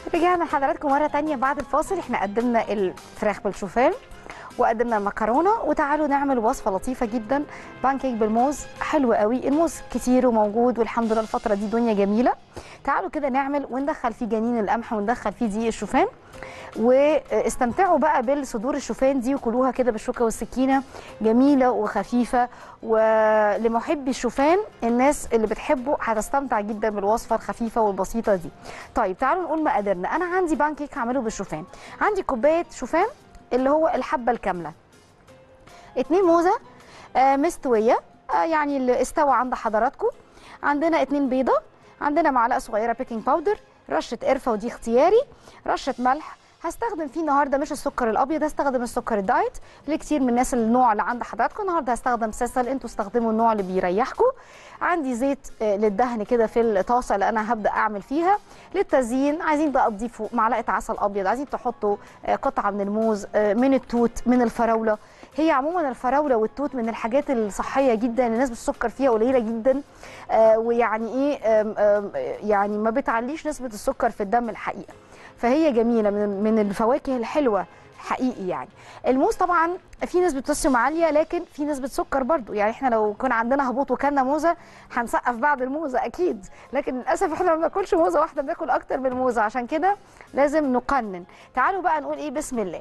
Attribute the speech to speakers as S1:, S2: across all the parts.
S1: رجعنا لحضراتكم مرة تانية بعد الفاصل احنا قدمنا الفراخ بالشوفان وقدمنا المكرونة وتعالوا نعمل وصفة لطيفة جدا بانكيك بالموز حلو قوي الموز كتير وموجود والحمد لله الفترة دي دنيا جميلة تعالوا كده نعمل وندخل فيه جنين القمح وندخل فيه دقيق الشوفان واستمتعوا بقى بالصدور الشوفان دي وكلوها كده بالشوكه والسكينه جميله وخفيفه ولمحبي الشوفان الناس اللي بتحبه هتستمتع جدا بالوصفه الخفيفه والبسيطه دي طيب تعالوا نقول مقاديرنا انا عندي بانكيك هعمله بالشوفان عندي كوبايه شوفان اللي هو الحبه الكامله اتنين موزه آه مستويه آه يعني اللي استوى عند حضراتكم عندنا اتنين بيضه عندنا معلقه صغيره بيكنج باودر رشه قرفه ودي اختياري رشه ملح هستخدم فيه النهارده مش السكر الابيض هستخدم السكر الدايت لكتير من الناس النوع اللي عند حضراتكم النهارده هستخدم سيسل انتوا استخدموا النوع اللي بيريحكم عندي زيت آه، للدهن كده في الطاسه اللي انا هبدا اعمل فيها للتزيين عايزين بقى تضيفوا معلقه عسل ابيض عايزين تحطوا آه، قطعه من الموز آه، من التوت من الفراوله هي عموما الفراوله والتوت من الحاجات الصحيه جدا الناس بالسكر فيها قليله جدا آه، ويعني ايه آم، آم، يعني ما بتعليش نسبه السكر في الدم الحقيقه فهي جميله من من الفواكه الحلوه حقيقي يعني الموز طبعا في نسبه بوتاسيوم عاليه لكن في نسبه سكر برضو يعني احنا لو كان عندنا هبوط وكلنا موزه هنسقف بعد الموزه اكيد لكن للاسف احنا ما بناكلش موزه واحده بناكل اكتر من موزه عشان كده لازم نقنن تعالوا بقى نقول ايه بسم الله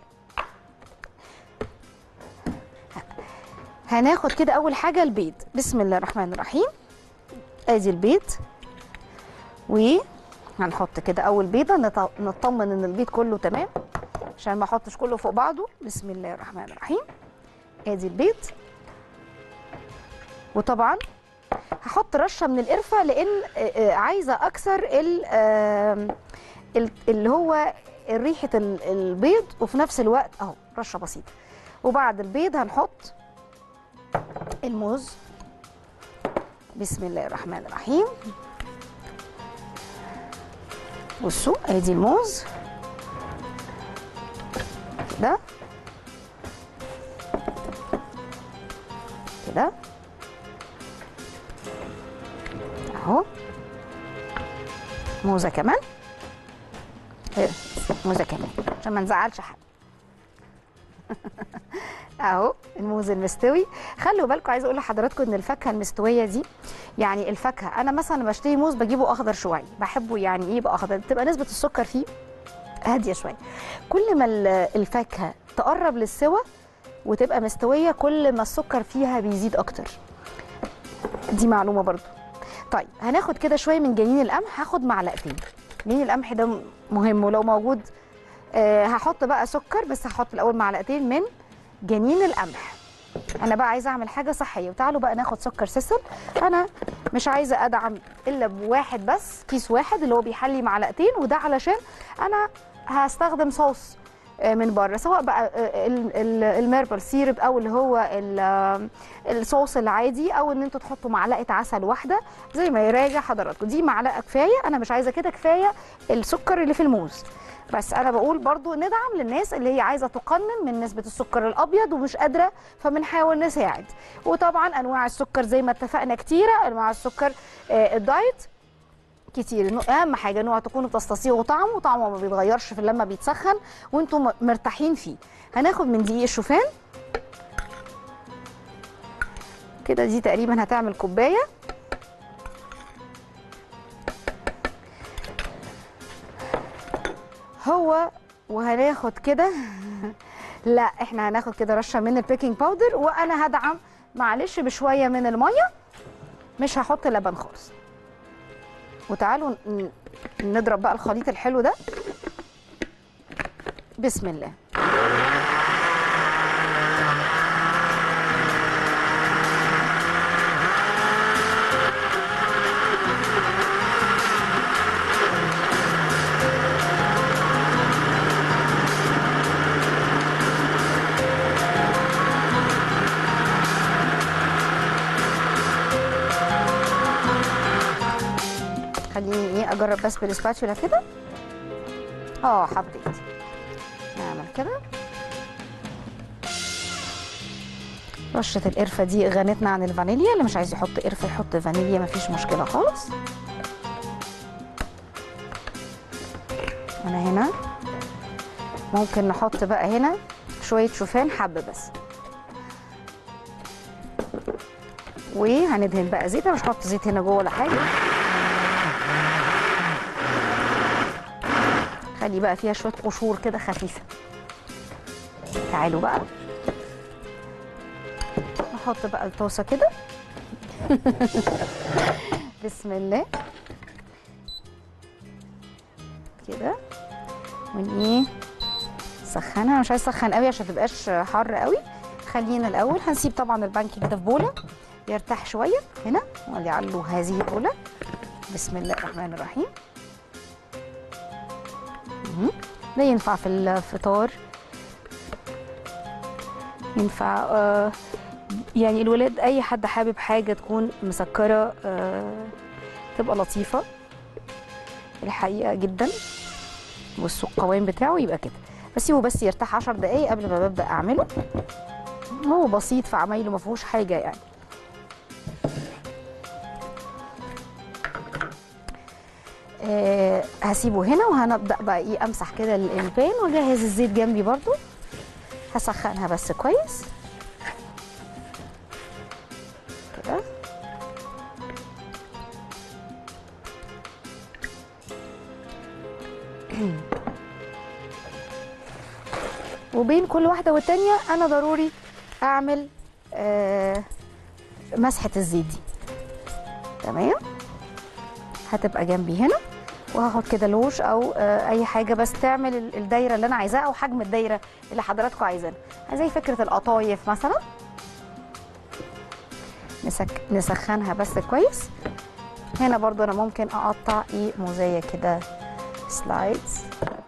S1: هناخد كده اول حاجه البيض بسم الله الرحمن الرحيم ادي البيض وهنحط كده اول بيضه نط- نطمن ان البيض كله تمام عشان ما احطش كله فوق بعضه بسم الله الرحمن الرحيم ادي البيض وطبعا هحط رشه من القرفه لان آه، آه، عايزه اكسر ال- آم، ال- اللي هو ريحه ال- البيض وفي نفس الوقت اهو رشه بسيطه وبعد البيض هنحط الموز بسم الله الرحمن الرحيم بصوا ادي الموز كده كده اهو موزه كمان إيه، موزه كمان عشان ما نزعلش حد اهو الموز المستوي خلوا بالكم عايزه اقول لحضراتكم ان الفاكهه المستويه دي يعني الفاكهه انا مثلا لما بشتري موز بجيبه اخضر شويه بحبه يعني ايه يبقى اخضر بتبقى نسبه السكر فيه هاديه شويه كل ما ال- الفاكهه تقرب للسوى وتبقى مستويه كل ما السكر فيها بيزيد اكتر دي معلومه برضو طيب هناخد كده شويه من جنين القمح هاخد معلقتين جنين القمح ده مهم ولو موجود آه هحط بقى سكر بس هحط الاول معلقتين من جنين القمح انا بقى عايزه اعمل حاجه صحيه وتعالوا بقى ناخد سكر سيسل انا مش عايزه ادعم الا بواحد بس كيس واحد اللي هو بيحلي معلقتين وده علشان انا هستخدم صوص آه، من بره سواء بقى آه، ال- ال- الميربل سيرب او اللي هو ال- آه، الصوص العادي او ان انتوا تحطوا معلقه عسل واحده زي ما يراجع حضراتكم دي معلقه كفايه انا مش عايزه كده كفايه السكر اللي في الموز بس انا بقول برضو ندعم للناس اللي هي عايزه تقنن من نسبه السكر الابيض ومش قادره فبنحاول نساعد وطبعا انواع السكر زي ما اتفقنا كتيره انواع السكر آه، الدايت كتير إنه اهم حاجه نوع تكونوا بتستصيغوا طعمه وطعمه ما بيتغيرش في لما بيتسخن وانتم م- مرتاحين فيه هناخد من دقيق الشوفان كده دي تقريبا هتعمل كوبايه هو وهناخد كده لا احنا هناخد كده رشه من البيكنج باودر وانا هدعم معلش بشويه من الميه مش هحط لبن خالص وتعالوا ن- نضرب بقى الخليط الحلو ده بسم الله خليني ايه اجرب بس بالسباتشولا كده اه حبيت نعمل كده رشة القرفة دي غنتنا عن الفانيليا اللي مش عايز يحط قرفة يحط فانيليا مفيش مشكلة خالص انا هنا ممكن نحط بقى هنا شويه شوفان حبه بس وهندهن بقى زيت انا مش هحط زيت هنا جوه ولا حاجه خلي بقى فيها شويه قشور كده خفيفه تعالوا بقى نحط بقى الطاسه كده بسم الله كده ون ايه سخنها أنا مش عايز اسخن قوي عشان تبقاش حر قوي خلينا الاول هنسيب طبعا البانكيك ده في بوله يرتاح شويه هنا ولعل له هذه البوله بسم الله الرحمن الرحيم مهم. ده ينفع في الفطار ينفع آه يعني الولاد اي حد حابب حاجه تكون مسكره آه تبقى لطيفه الحقيقه جدا بصوا القوام بتاعه يبقى كده بسيبه بس يرتاح 10 دقايق قبل ما ببدا اعمله هو بسيط في عمايله ما فيهوش حاجه يعني آه هسيبه هنا وهنبدا بقى ايه امسح كده البان واجهز الزيت جنبي برضو هسخنها بس كويس كده وبين كل واحده والتانيه انا ضروري اعمل آه مسحه الزيت دي تمام هتبقى جنبي هنا وهاخد كده لوش او آه اي حاجه بس تعمل ال- الدايره اللي انا عايزاها او حجم الدايره اللي حضراتكم عايزينها زي فكره القطايف مثلا نسك... نسخنها بس كويس هنا برضو انا ممكن اقطع ايه موزايه كده سلايدز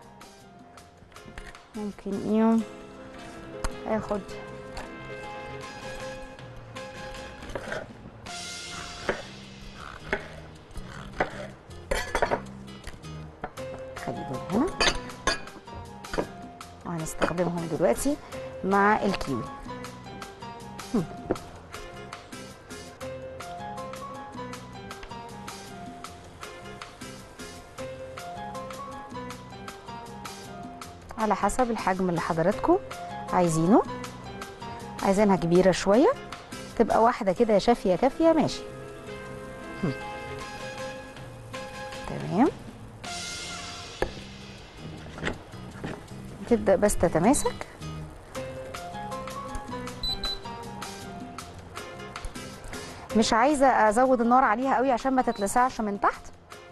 S1: ممكن ايه اخد خلي دول هنا وهنستخدمهم دلوقتي مع الكيوي هم. على حسب الحجم اللي حضراتكم عايزينه عايزينها كبيرة شوية تبقى واحدة كده يا شافية كافية ماشي هم. تمام تبدأ بس تتماسك مش عايزة أزود النار عليها قوي عشان ما تتلسعش من تحت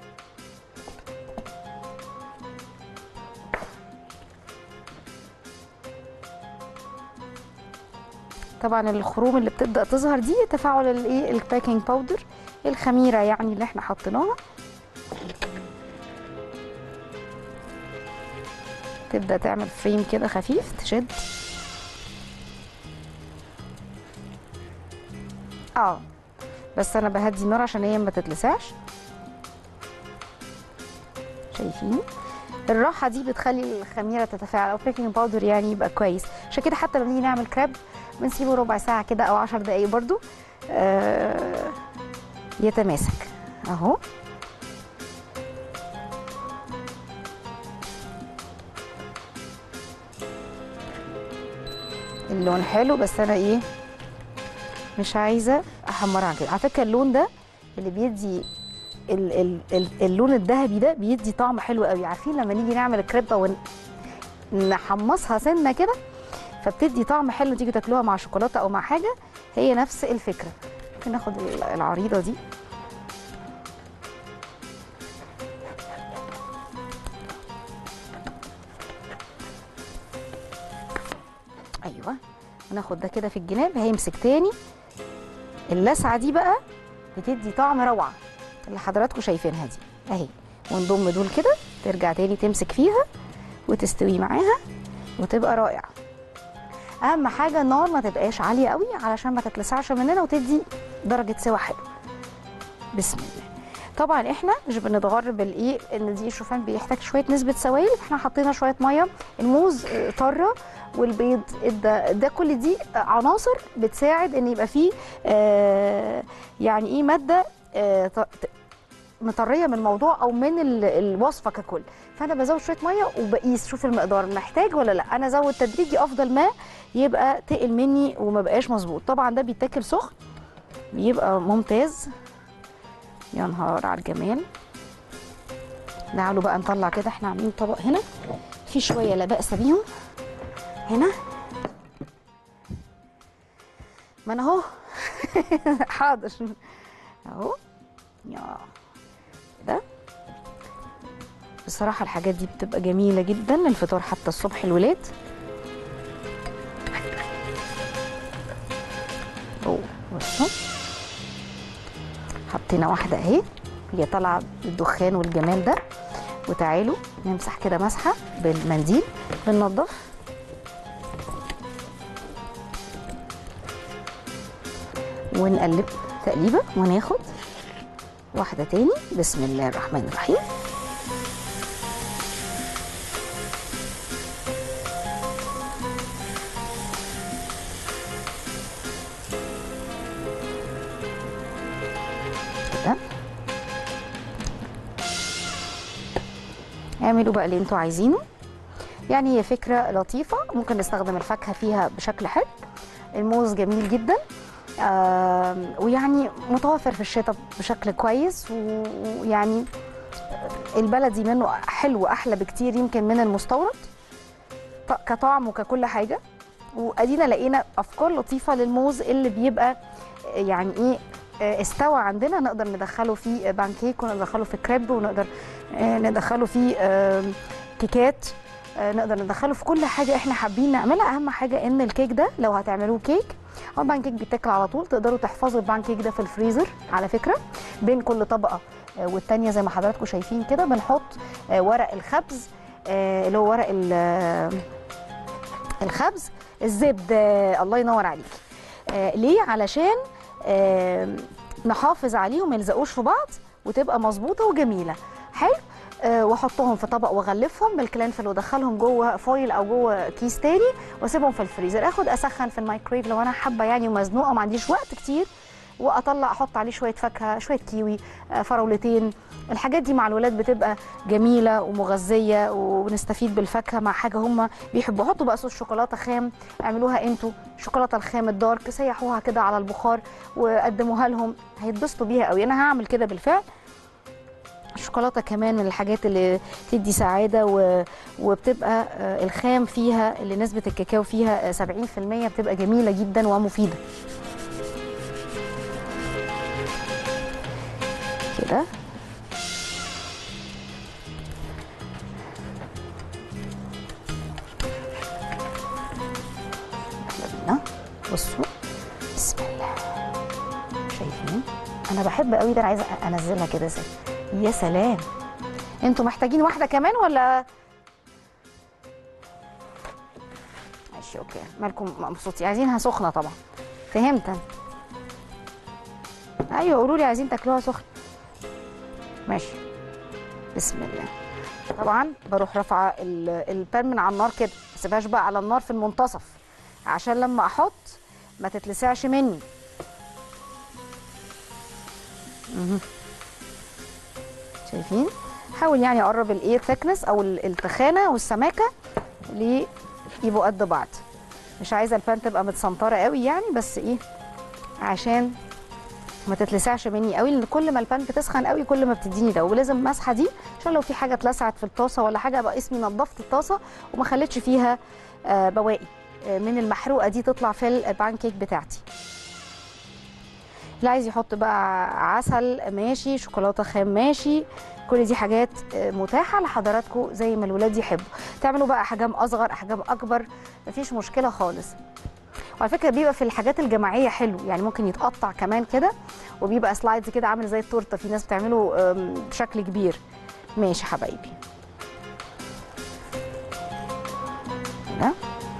S1: طبعا الخروم اللي بتبدا تظهر دي تفاعل الايه البيكنج باودر الخميره يعني اللي احنا حطيناها تبدا تعمل فريم كده خفيف تشد اه بس انا بهدي النار عشان هي ما تتلسعش شايفين الراحه دي بتخلي الخميره تتفاعل او بيكنج باودر يعني يبقى كويس عشان كده حتى لما نيجي نعمل كراب بنسيبه ربع ساعه كده او 10 دقايق برضو آه يتماسك اهو اللون حلو بس انا ايه مش عايزه احمرها كده على فكره اللون ده اللي بيدي ال ال ال اللون الذهبي ده بيدي طعم حلو قوي عارفين لما نيجي نعمل الكريبه ونحمصها سنه كده فبتدي طعم حلو تيجي تاكلوها مع شوكولاته او مع حاجه هي نفس الفكره ممكن ناخد العريضه دي ايوه وناخد ده كده في الجناب هيمسك تاني اللسعه دي بقى بتدي طعم روعه اللي حضراتكم شايفينها دي اهي ونضم دول كده ترجع تاني تمسك فيها وتستوي معاها وتبقى رائعه اهم حاجه النار ما تبقاش عاليه قوي علشان ما تتلسعش مننا وتدي درجه سوا حلوه بسم الله طبعا احنا مش بنتغر بالايه ان دي الشوفان بيحتاج شويه نسبه سوائل احنا حطينا شويه ميه الموز آه، طره والبيض ده, ده كل دي عناصر بتساعد ان يبقى فيه آه يعني ايه ماده آه ط- ت- مطريه من الموضوع او من ال- الوصفه ككل فانا بزود شويه ميه وبقيس شوف المقدار محتاج ولا لا انا ازود تدريجي افضل ما يبقى تقل مني وما بقاش مظبوط طبعا ده بيتاكل سخن بيبقى ممتاز يا نهار على الجمال تعالوا بقى نطلع كده احنا عاملين طبق هنا في شويه لا باس بيهم هنا ما انا اهو حاضر اهو يا كده بصراحه الحاجات دي بتبقى جميله جدا الفطار حتى الصبح الولاد أوه، بصوا حطينا واحده اهي هي طالعه بالدخان والجمال ده وتعالوا نمسح كده مسحه بالمنديل بننضف ونقلب تقليبه وناخد واحده تاني بسم الله الرحمن الرحيم كده اعملوا بقى اللي انتوا عايزينه يعني هي فكره لطيفه ممكن نستخدم الفاكهه فيها بشكل حلو الموز جميل جدا آم، ويعني متوفر في الشتاء بشكل كويس و- ويعني البلدي منه حلو احلى بكتير يمكن من المستورد ط- كطعم وككل حاجه وادينا لقينا افكار لطيفه للموز اللي بيبقى يعني ايه آه، استوى عندنا نقدر ندخله في بانكيك ونقدر ندخله في كريب ونقدر آه، ندخله في آم، كيكات آه، نقدر ندخله في كل حاجه احنا حابين نعملها اهم حاجه ان الكيك ده لو هتعملوه كيك هو البانكيك بيتاكل على طول تقدروا تحفظوا البانكيك ده في الفريزر على فكره بين كل طبقه آه، والتانيه زي ما حضراتكم شايفين كده بنحط آه، ورق الخبز آه، اللي هو ورق ال- آه، الخبز الزبد آه، الله ينور عليك آه، ليه علشان آه، نحافظ عليهم ما يلزقوش في بعض وتبقى مظبوطه وجميله حلو آه، واحطهم في طبق واغلفهم بالكلانفل وادخلهم جوه فويل او جوه كيس تاني واسيبهم في الفريزر اخد اسخن في الميكرويف لو انا حابه يعني ومزنوقه وما عنديش وقت كتير واطلع احط عليه شويه فاكهه شويه كيوي آه، فراولتين الحاجات دي مع الولاد بتبقى جميله ومغذيه ونستفيد بالفاكهه مع حاجه هم بيحبوا حطوا بقى صوص شوكولاته خام اعملوها انتوا شوكولاته الخام الدارك سيحوها كده على البخار وقدموها لهم هيتبسطوا بيها قوي انا هعمل كده بالفعل الشوكولاته كمان من الحاجات اللي تدي سعاده و... وبتبقى آه، الخام فيها اللي نسبه الكاكاو فيها آه، 70% بتبقى جميله جدا ومفيده كده يلا بينا بصوا بسم الله شايفين انا بحب قوي ده انا عايزه انزلها كده زي يا سلام انتوا محتاجين واحده كمان ولا ماشي اوكي مالكم مبسوطين عايزينها سخنه طبعا فهمت أنا. ايوه قولوا لي عايزين تاكلوها سخنه ماشي بسم الله طبعا بروح رافعه ال- البان من على النار كده ما اسيبهاش بقى على النار في المنتصف عشان لما احط ما تتلسعش مني مهم. شايفين حاول يعني اقرب الايه ثيكنس او ال- التخانه والسماكه ليه يبقوا قد بعض مش عايزه البان تبقى متسنطره قوي يعني بس ايه عشان ما تتلسعش مني قوي لان كل ما البان بتسخن قوي كل ما بتديني ده ولازم المسحه دي عشان لو في حاجه اتلسعت في الطاسه ولا حاجه ابقى اسمي نظفت الطاسه وما خليتش فيها آه، بواقي آه، من المحروقه دي تطلع في البان كيك بتاعتي اللي عايز يحط بقى عسل ماشي شوكولاته خام ماشي كل دي حاجات آه، متاحه لحضراتكم زي ما الولاد يحبوا تعملوا بقى احجام اصغر احجام اكبر مفيش مشكله خالص وعلى فكره بيبقى في الحاجات الجماعيه حلو يعني ممكن يتقطع كمان كده وبيبقى سلايدز كده عامل زي التورته في ناس بتعمله آم، بشكل كبير ماشي حبايبي كده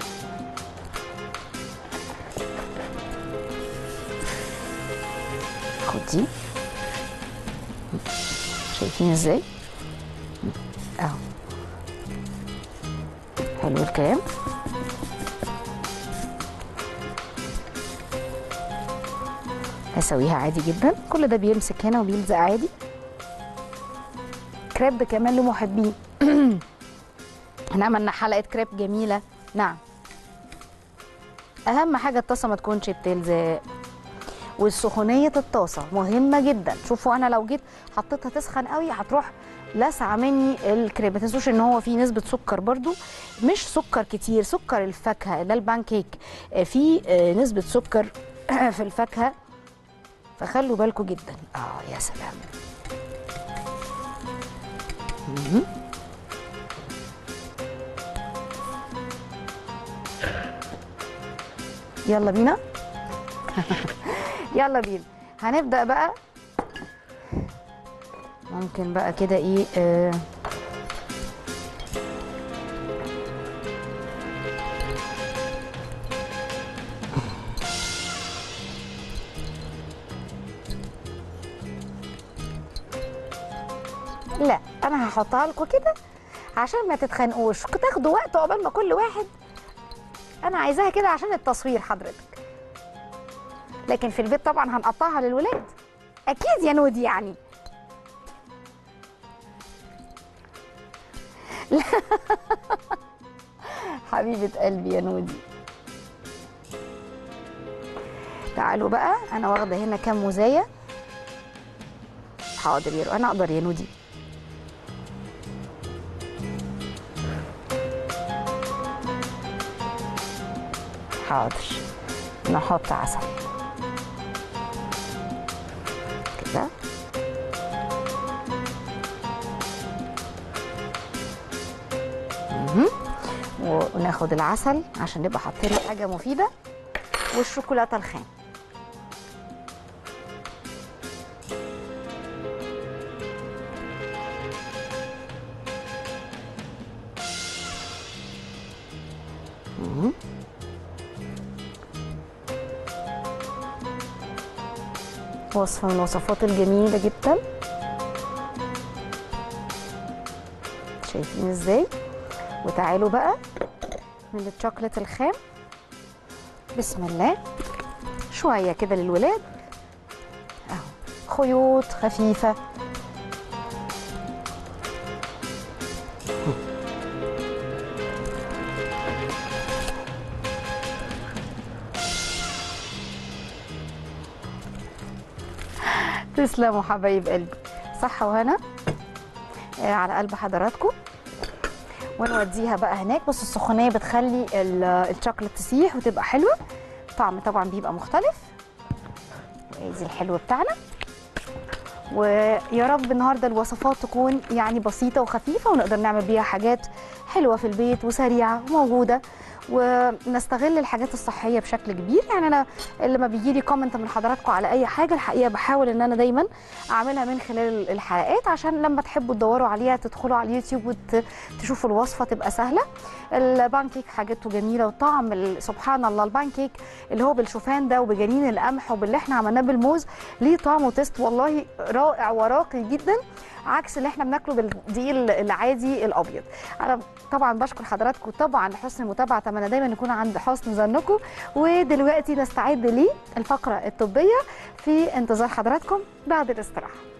S1: خد دي شايفين ازاي اهو حلو الكلام هسويها عادي جدا كل ده بيمسك هنا وبيلزق عادي الكريب كمان لمحبيه احنا عملنا حلقه كريب جميله نعم اهم حاجه الطاسه ما تكونش بتلزق والسخونيه الطاسه مهمه جدا شوفوا انا لو جيت حطيتها تسخن قوي هتروح لسعه مني الكريب ما تنسوش ان هو فيه نسبه سكر برضو مش سكر كتير سكر الفاكهه ده البانكيك آه، فيه آه، نسبه سكر في الفاكهه فخلوا بالكم جدا اه يا سلام مهم. يلا بينا يلا بينا هنبدأ بقى ممكن بقى كده ايه آه لا انا هحطها لكم كده عشان ما تتخانقوش تاخدوا وقت عقبال ما كل واحد انا عايزاها كده عشان التصوير حضرتك لكن في البيت طبعا هنقطعها للولاد اكيد يا نودي يعني لا. حبيبه قلبي يا نودي تعالوا بقى انا واخده هنا كام موزايه حاضر يا رو- انا اقدر يا نودي حاضر نحط عسل كده مهم. وناخد العسل عشان نبقى حاطين له حاجه مفيده والشوكولاته الخام مهم. وصفة من الوصفات الجميلة جدا شايفين ازاي وتعالوا بقى من الشوكولات الخام بسم الله شوية كده للولاد اهو خيوط خفيفة تسلموا حبايب قلبي صحة وهنا آه، على قلب حضراتكم ونوديها بقى هناك بص السخونية بتخلي ال- الشوكولات تسيح وتبقى حلوة طعم طبعا بيبقى مختلف وادي الحلو بتاعنا ويا رب النهارده الوصفات تكون يعني بسيطه وخفيفه ونقدر نعمل بيها حاجات حلوه في البيت وسريعه وموجوده ونستغل الحاجات الصحيه بشكل كبير يعني انا لما بيجي لي كومنت من حضراتكم على اي حاجه الحقيقه بحاول ان انا دايما اعملها من خلال الحلقات عشان لما تحبوا تدوروا عليها تدخلوا على اليوتيوب وتشوفوا الوصفه تبقى سهله البانكيك حاجته جميله وطعم ال- سبحان الله البانكيك اللي هو بالشوفان ده وبجنين القمح وباللي احنا عملناه بالموز ليه طعم وتيست والله رائع وراقي جدا عكس اللي احنا بناكله بالدقيق العادي الابيض انا طبعا بشكر حضراتكم طبعا لحسن المتابعه اتمنى دايما نكون عند حسن ظنكم ودلوقتي نستعد للفقره الطبيه في انتظار حضراتكم بعد الاستراحه